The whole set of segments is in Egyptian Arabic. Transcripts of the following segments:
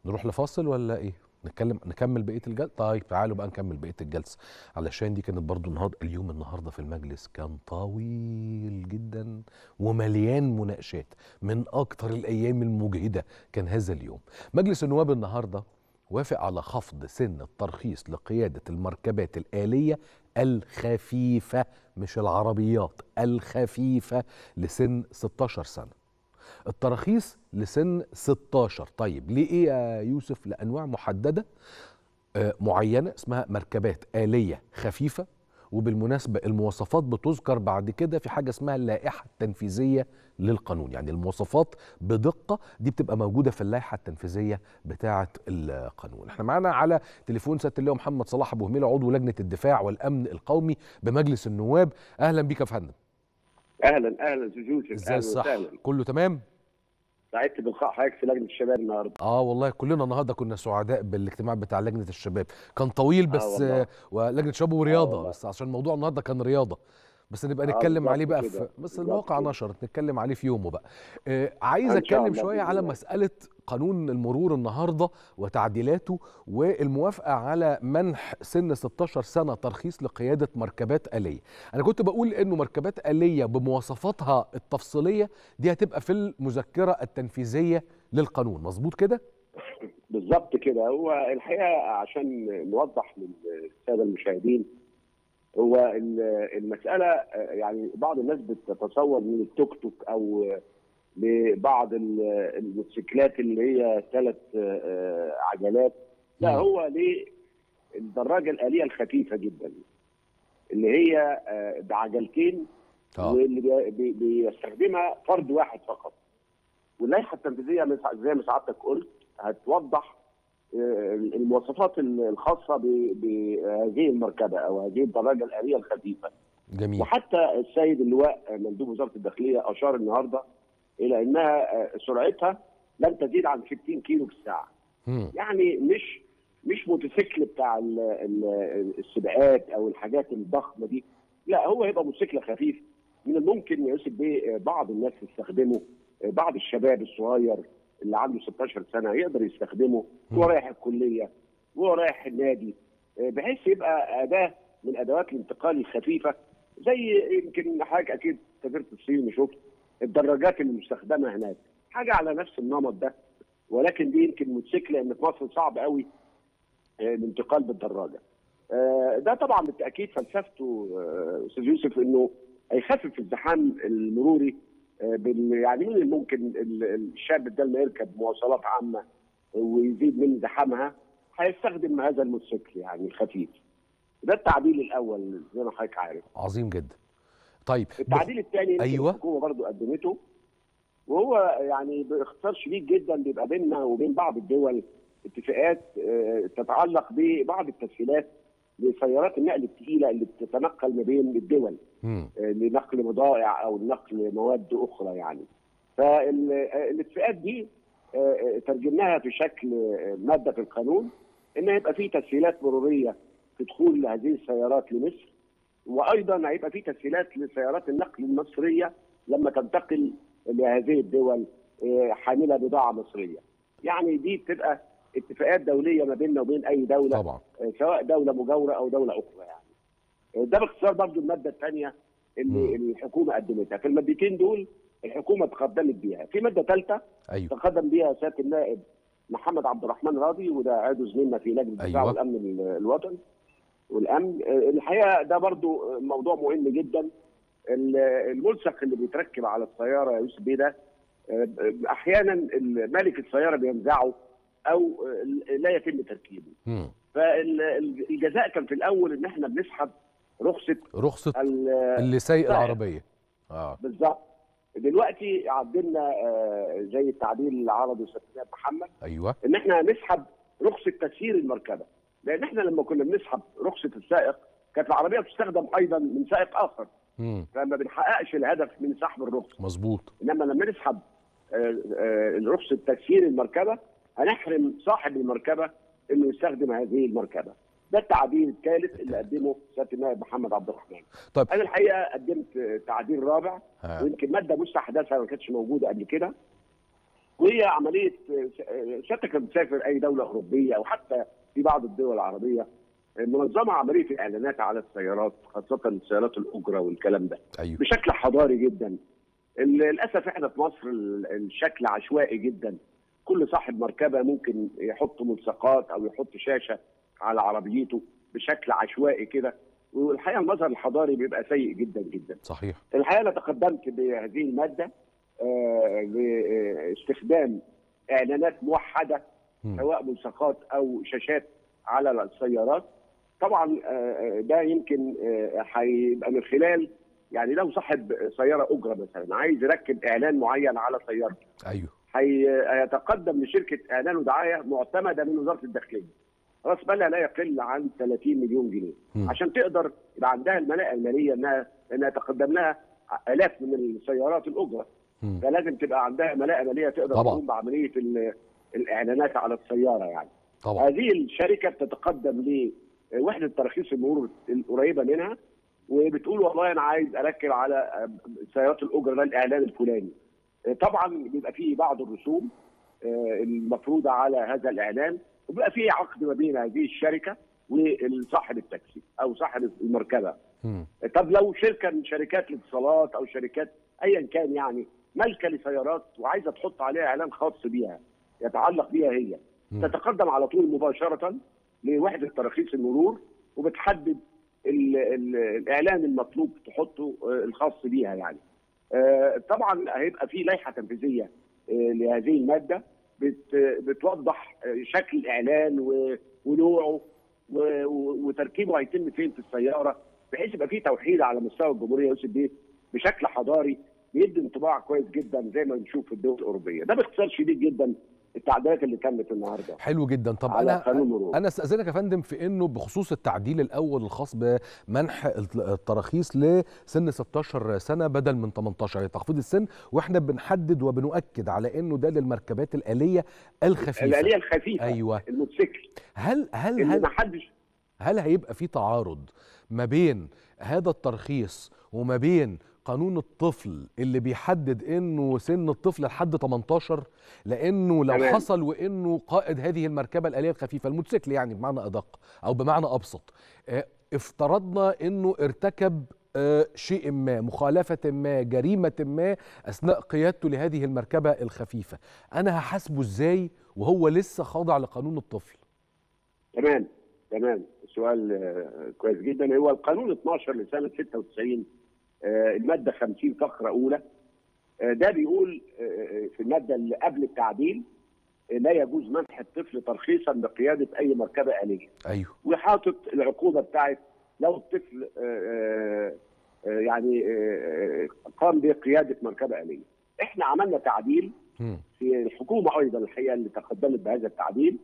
نروح لفاصل ولا ايه نتكلم نكمل بقيه الجلسه طيب تعالوا بقى نكمل بقيه الجلسه علشان دي كانت برضو النهارده اليوم النهارده في المجلس كان طويل جدا ومليان مناقشات من اكتر الايام المجهده كان هذا اليوم مجلس النواب النهارده وافق على خفض سن الترخيص لقياده المركبات الاليه الخفيفه مش العربيات الخفيفه لسن 16 سنه التراخيص لسن 16 طيب ليه ايه يا يوسف لانواع محدده آه، معينه اسمها مركبات آلية خفيفة وبالمناسبة المواصفات بتذكر بعد كده في حاجة اسمها اللائحة التنفيذية للقانون يعني المواصفات بدقة دي بتبقى موجودة في اللائحة التنفيذية بتاعة القانون احنا معانا على تليفون سيادة اللواء محمد صلاح أبو هميلة عضو لجنة الدفاع والأمن القومي بمجلس النواب أهلا بيك يا فندم اهلا اهلا استاذ يوسف ازاي اهلا الصح وسهلا كله تمام سعدت بلقاء حضرتك في لجنه الشباب النهارده اه والله كلنا النهارده كنا سعداء بالاجتماع بتاع لجنه الشباب كان طويل بس والله. آه ولجنه شباب ورياضه والله. بس عشان الموضوع النهارده كان رياضه بس نبقى آه، نتكلم بالظبط عليه بقى كده، في بس بالظبط المواقع كده. نشرت نتكلم عليه في يومه بقى آه عايز إن شاء اتكلم الله شويه بإذن على الله. مساله قانون المرور النهارده وتعديلاته والموافقه على منح سن 16 سنه ترخيص لقياده مركبات آلية انا كنت بقول انه مركبات آلية بمواصفاتها التفصيليه دي هتبقى في المذكره التنفيذيه للقانون مظبوط كده بالظبط كده هو الحقيقه عشان نوضح للساده المشاهدين هو ال- المساله آه، يعني بعض الناس بتتصور من التوك توك او آه، لبعض ال- الموتوسيكلات اللي هي ثلاث عجلات لا مم. هو ليه الدراجه الاليه الخفيفه جدا اللي هي آه، بعجلتين اه واللي بي- بي- بيستخدمها فرد واحد فقط واللائحه التنفيذيه مس- زي ما سعادتك قلت هتوضح آه، المواصفات الخاصه ب- بهذه المركبه او هذه الدراجه الاليه الخفيفه جميل وحتى السيد اللواء مندوب وزاره الداخليه اشار النهارده الى انها آه، سرعتها لن تزيد عن 60 كيلو في الساعه مم. يعني مش مش موتوسيكل بتاع ال- ال- السباقات او الحاجات الضخمه دي لا هو هيبقى موتوسيكل خفيف من الممكن يوسف بيه بعض الناس يستخدمه بعض الشباب الصغير اللي عنده 16 سنه يقدر يستخدمه وهو رايح الكليه وهو رايح النادي بحيث يبقى اداه من ادوات الانتقال الخفيفه زي يمكن حضرتك اكيد سافرت الصين وشفت الدراجات المستخدمه هناك حاجه على نفس النمط ده ولكن دي يمكن موتوسيكل لان في مصر صعب قوي آه، الانتقال بالدراجه. آه، ده طبعا بالتاكيد فلسفته آه، استاذ يوسف انه هيخفف الزحام المروري آه، بال- يعني من الممكن ال- الشاب ده لما يركب مواصلات عامه ويزيد من زحامها هيستخدم هذا الموتوسيكل يعني خفيف. ده التعديل الاول زي ما حضرتك عارف. عظيم جدا طيب التعديل الثاني أيوة. الحكومه برضو قدمته وهو يعني باختصار شديد جدا بيبقى بيننا وبين بعض الدول اتفاقات آه، تتعلق ببعض التسهيلات لسيارات النقل الثقيله اللي بتتنقل ما بين الدول مم. آه، لنقل بضائع او نقل مواد اخرى يعني. فالاتفاقات دي آه، آه، ترجمناها في شكل آه، ماده في القانون ان هيبقى في تسهيلات مروريه في دخول هذه السيارات لمصر وايضا هيبقى في تسهيلات لسيارات النقل المصريه لما تنتقل لهذه الدول آه، حامله بضاعه مصريه. يعني دي بتبقى اتفاقات دوليه ما بيننا وبين اي دوله طبعا آه، سواء دوله مجاوره او دوله اخرى يعني. آه، ده باختصار برضو الماده الثانيه اللي مم. الحكومه قدمتها، في المادتين دول الحكومه تقدمت بيها، في ماده ثالثه ايوه تقدم بها سياده النائب محمد عبد الرحمن راضي وده عضو زميلنا في لجنه الدفاع أيوة. والامن ال- الوطني والامن آه، الحقيقه ده برضو موضوع مهم جدا ال- الملصق اللي بيتركب على السياره يا يوسف بيه ده آه، احيانا مالك السياره بينزعه او آه، لا يتم تركيبه مم. فالجزاء كان في الاول ان احنا بنسحب رخصه رخصه ال- اللي سايق سائق. العربيه اه بالظبط دلوقتي عدلنا آه، زي التعديل اللي عرضه سيدنا محمد ايوه ان احنا نسحب رخصه تسيير المركبه لان احنا لما كنا بنسحب رخصه السائق كانت العربيه بتستخدم ايضا من سائق اخر مم. فما بنحققش الهدف من سحب الرخصه مظبوط انما لما نسحب آه، آه، رخصه تسيير المركبه هنحرم صاحب المركبه انه يستخدم هذه المركبه ده التعديل الثالث اللي قدمه سياده النائب محمد عبد الرحمن طيب انا الحقيقه قدمت آه، تعديل رابع ها. ويمكن ماده مستحدثه ما كانتش موجوده قبل كده وهي عمليه سيادتك لما تسافر اي دوله اوروبيه او حتى في بعض الدول العربيه منظمه عمليه الاعلانات على السيارات خاصه سيارات الاجره والكلام ده ايوه بشكل حضاري جدا للاسف احنا في مصر ال- الشكل عشوائي جدا كل صاحب مركبه ممكن يحط ملصقات او يحط شاشه على عربيته بشكل عشوائي كده والحقيقه المظهر الحضاري بيبقى سيء جدا جدا صحيح الحقيقه انا تقدمت بهذه الماده آه، لاستخدام اعلانات موحده مم. سواء ملصقات او شاشات على السيارات طبعا آه، ده يمكن آه، هيبقى من خلال يعني لو صاحب سياره اجره مثلا عايز يركب اعلان معين على سيارته ايوه هي- هيتقدم لشركه اعلان ودعايه معتمده من وزاره الداخليه راس مالها لا يقل عن 30 مليون جنيه مم. عشان تقدر يبقى عندها الملاءه الماليه انها انها تقدم لها الاف من السيارات الاجره مم. فلازم تبقى عندها ملاءه ماليه تقدر طبعاً. تقوم بعمليه ال- الاعلانات على السياره يعني طبعا هذه الشركه بتتقدم لوحده ترخيص المرور القريبه منها وبتقول والله انا عايز اركب على سيارات الاجره ده الاعلان الفلاني طبعا بيبقى فيه بعض الرسوم آه، المفروضه على هذا الاعلان وبيبقى فيه عقد ما بين هذه الشركه وصاحب التاكسي او صاحب المركبه مم. طب لو شركه من شركات الاتصالات او شركات ايا كان يعني مالكه لسيارات وعايزه تحط عليها اعلان خاص بيها يتعلق بيها هي مم. تتقدم على طول مباشره لوحده تراخيص المرور وبتحدد ال ال الاعلان المطلوب تحطه آه، الخاص بيها يعني آه، طبعا هيبقى في لائحه تنفيذيه آه، لهذه الماده بت بتوضح آه، شكل الاعلان و- ونوعه و- و- وتركيبه هيتم فين في السياره بحيث يبقى في توحيد على مستوى الجمهوريه يوسف بيه بشكل حضاري بيدي انطباع كويس جدا زي ما بنشوف في الدول الاوروبيه ده باختصار شديد جدا التعديلات اللي تمت النهارده حلو جدا طب على انا قانون المرور انا استاذنك يا فندم في انه بخصوص التعديل الاول الخاص بمنح الت- التراخيص لسن 16 سنه بدل من 18 يعني تخفيض السن واحنا بنحدد وبنؤكد على انه ده للمركبات الاليه الخفيفه الاليه الخفيفه ايوه الموتوسيكل هل هل اللي هل ما حدش هل هيبقى في تعارض ما بين هذا الترخيص وما بين قانون الطفل اللي بيحدد انه سن الطفل لحد 18 لانه لو تمام. حصل وانه قائد هذه المركبه الاليه الخفيفه الموتوسيكل يعني بمعنى ادق او بمعنى ابسط آه، افترضنا انه ارتكب آه، شيء ما مخالفة ما جريمة ما أثناء قيادته لهذه المركبة الخفيفة أنا هحاسبه إزاي وهو لسه خاضع لقانون الطفل تمام تمام السؤال آه، كويس جدا هو القانون 12 لسنه 96 آه، الماده 50 فقره اولى آه، ده بيقول آه، في الماده اللي قبل التعديل آه، لا يجوز منح الطفل ترخيصا بقياده اي مركبه اليه أيوه وحاطط العقوبه بتاعت لو الطفل آه، آه، آه، يعني آه، آه، قام بقياده مركبه اليه احنا عملنا تعديل مم. في الحكومه ايضا الحقيقه اللي تقدمت بهذا التعديل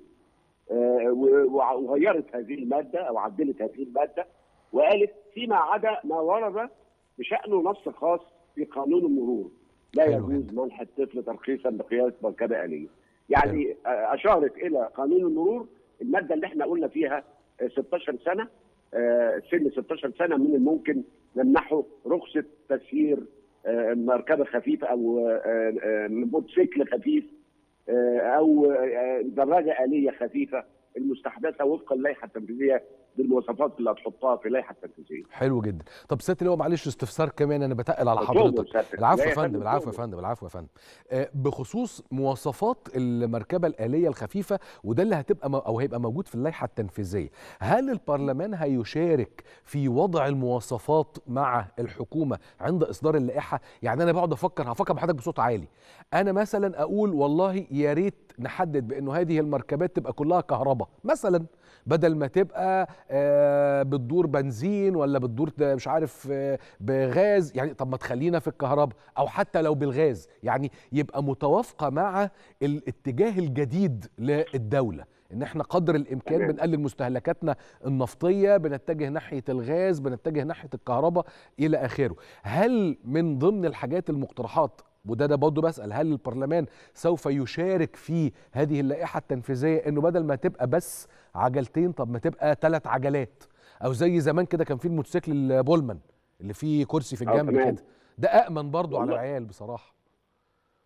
آه، و- وع- وغيرت هذه الماده او عدلت هذه الماده وقالت فيما عدا ما ورد بشانه نص خاص في قانون المرور لا حلو يجوز جدا. منح الطفل ترخيصا بقياده مركبه اليه. يعني آه، اشارت الى قانون المرور الماده اللي احنا قلنا فيها آه، 16 سنه آه، سن 16 سنه من الممكن نمنحه رخصه تسيير آه، مركبه خفيفه او آه، آه، موتوسيكل خفيف آه، او آه، دراجه اليه خفيفه المستحدثه وفق اللائحه التنفيذيه بالمواصفات اللي هتحطها في اللائحه التنفيذيه. حلو جدا طب سياده اللواء معلش استفسار كمان انا بتقل على اتفضل حضرتك سيادتك. العفو لا يا يا فندم فندم، العفو يا اتفضل. فندم العفو يا فندم آه، بخصوص مواصفات المركبه الاليه الخفيفه وده اللي هتبقى م- او هيبقى موجود في اللائحه التنفيذيه هل البرلمان هيشارك في وضع المواصفات مع الحكومه عند اصدار اللائحه يعني انا بقعد افكر هفكر بحضرتك بصوت عالي انا مثلا اقول والله يا ريت نحدد بانه هذه المركبات تبقى كلها كهرباء مثلا بدل ما تبقى آه، بتدور بنزين ولا بتدور ده مش عارف آه، بغاز يعني طب ما تخلينا في الكهرباء او حتى لو بالغاز يعني يبقى متوافقه مع الاتجاه الجديد للدوله ان احنا قدر الامكان تمام. بنقلل مستهلكاتنا النفطيه بنتجه ناحيه الغاز بنتجه ناحيه الكهرباء الى اخره هل من ضمن الحاجات المقترحات وده ده برضه بسال هل البرلمان سوف يشارك في هذه اللائحه التنفيذيه انه بدل ما تبقى بس عجلتين طب ما تبقى ثلاث عجلات او زي زمان كده كان في الموتوسيكل البولمان اللي فيه كرسي في آه، الجنب تمام. كده ده امن برضه على والله. العيال بصراحه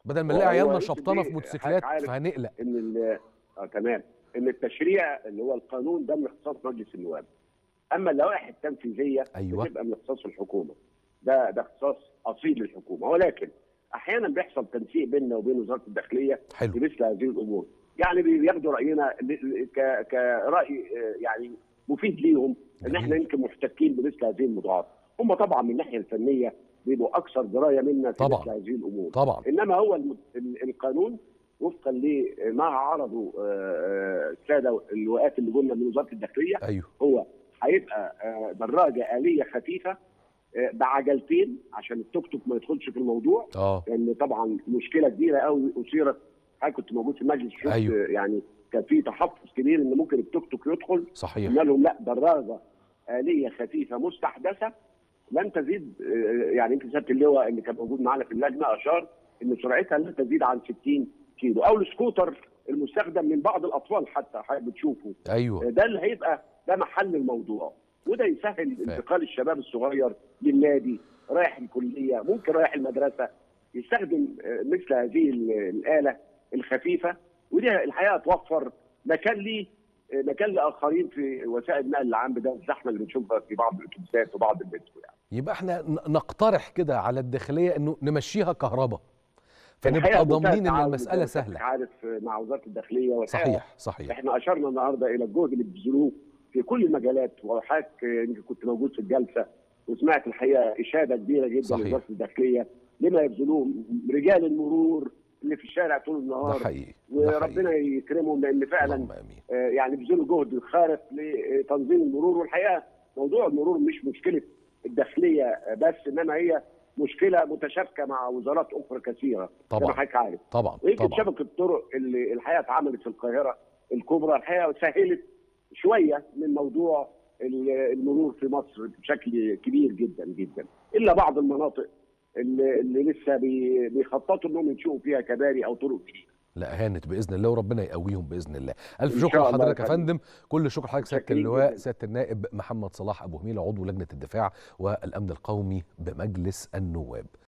بدل ما هو- نلاقي هو عيالنا يوسف شبطانه بيه في موتوسيكلات عارف فهنقلق ان ال- اه تمام ان التشريع اللي هو القانون ده من اختصاص مجلس النواب اما اللوائح التنفيذيه أيوة. بتبقى من اختصاص الحكومه ده ده اختصاص اصيل للحكومه ولكن احيانا بيحصل تنسيق بيننا وبين وزاره الداخليه حلو في مثل هذه الامور يعني بياخدوا راينا ل- ل- ك- كراي آه، يعني مفيد ليهم ان جميل. احنا يمكن محتكين بمثل هذه الموضوعات هم طبعا من الناحيه الفنيه بيبقوا اكثر درايه منا في طبعاً. مثل هذه الامور طبعا انما هو الم- ال- القانون وفقا لما عرضوا آه، آه، الساده اللواءات اللي قلنا من وزاره الداخليه ايوه هو هيبقى آه، دراجه اليه خفيفه آه، بعجلتين عشان التوك توك ما يدخلش في الموضوع اه لان طبعا مشكله كبيره قوي اثيرت انا كنت موجود في المجلس شفت أيوه. آه، يعني كان في تحفظ كبير ان ممكن التوك توك يدخل صحيح قلنا لهم لا دراجه اليه خفيفه مستحدثه لن تزيد آه، يعني يمكن سياده اللواء اللي كان موجود معنا في اللجنه اشار ان سرعتها لن تزيد عن 60 كيلو او السكوتر المستخدم من بعض الاطفال حتى حضرتك بتشوفه ايوه آه، ده اللي هيبقى ده محل الموضوع وده يسهل انتقال الشباب الصغير للنادي رايح الكليه ممكن رايح المدرسه يستخدم آه، مثل هذه ال- الاله الخفيفه ودي الحقيقه توفر مكان ليه آه، مكان لاخرين في وسائل النقل العام ده الزحمه اللي بنشوفها في بعض الاتوبيسات وبعض المترو يعني يبقى احنا ن- نقترح كده على الداخليه انه نمشيها كهرباء الحقيقة فنبقى منتهى ضامنين ان التعاون المساله زي ما سهله عارف آه، مع وزاره الداخليه والحقيقة صحيح صحيح احنا اشرنا النهارده الى الجهد اللي بيبذلوه في كل المجالات وحضرتك يمكن كنت موجود في الجلسه وسمعت الحقيقه اشاده كبيره جدا صحيح. لوزاره الداخليه لما يبذلوه رجال المرور اللي في الشارع طول ده النهار حقيقي ده وربنا حقيقي. يكرمهم لان فعلا اللهم امين آه، يعني بيبذلوا جهد خارق لتنظيم المرور والحقيقه موضوع المرور مش مشكله الداخليه آه، بس انما هي مشكله متشابكه مع وزارات اخرى كثيره زي ما طبعا حضرتك عارف طبعا ويمكن طبعا شبكه الطرق اللي الحقيقه اتعملت في القاهره الكبرى الحقيقه سهلت شويه من موضوع ال- المرور في مصر بشكل كبير جدا جدا الا بعض المناطق اللي, اللي لسه بي- بيخططوا انهم ينشئوا فيها كباري او طرق جديده لا هانت باذن الله وربنا يقويهم باذن الله الف إن شكر شاء الله لحضرتك يا يا فندم كل شكر لحضرتك سياده متشكرين اللواء جداً. سياده النائب محمد صلاح ابو هميله عضو لجنه الدفاع والامن القومي بمجلس النواب